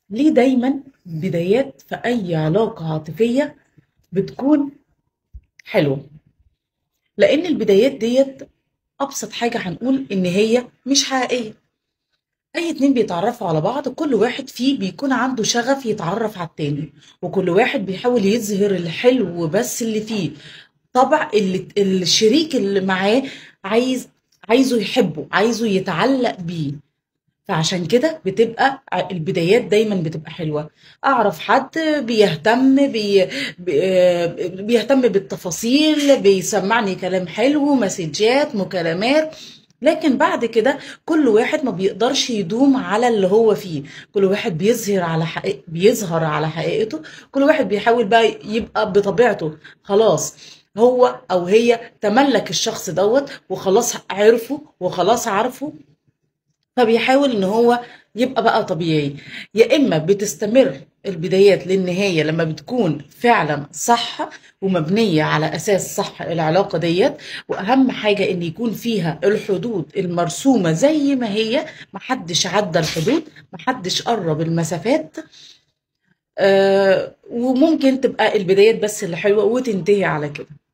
ليه دايما بدايات في أي علاقة عاطفية بتكون حلوة لأن البدايات ديت أبسط حاجة هنقول إن هي مش حقيقية أي اتنين بيتعرفوا على بعض كل واحد فيه بيكون عنده شغف يتعرف على التاني وكل واحد بيحاول يظهر الحلو بس اللي فيه طبع اللي الشريك اللي معاه عايز عايزه يحبه عايزه يتعلق بيه فعشان كده بتبقى ع- البدايات دايما بتبقى حلوة أعرف حد بيهتم بي بي- آه، بيهتم بالتفاصيل بيسمعني كلام حلو مسجات مكالمات لكن بعد كده كل واحد ما بيقدرش يدوم على اللي هو فيه كل واحد بيظهر على حقيقة بيظهر على حقيقته كل واحد بيحاول بقى يبقى بطبيعته خلاص هو او هي تملك الشخص دوت وخلاص عرفه وخلاص عارفه فبيحاول ان هو يبقى بقى طبيعي يا اما بتستمر البدايات للنهايه لما بتكون فعلا صح ومبنيه على اساس صح العلاقه ديت واهم حاجه ان يكون فيها الحدود المرسومه زي ما هي محدش عدى الحدود محدش قرب المسافات آه وممكن تبقى البدايات بس اللي حلوه وتنتهي على كده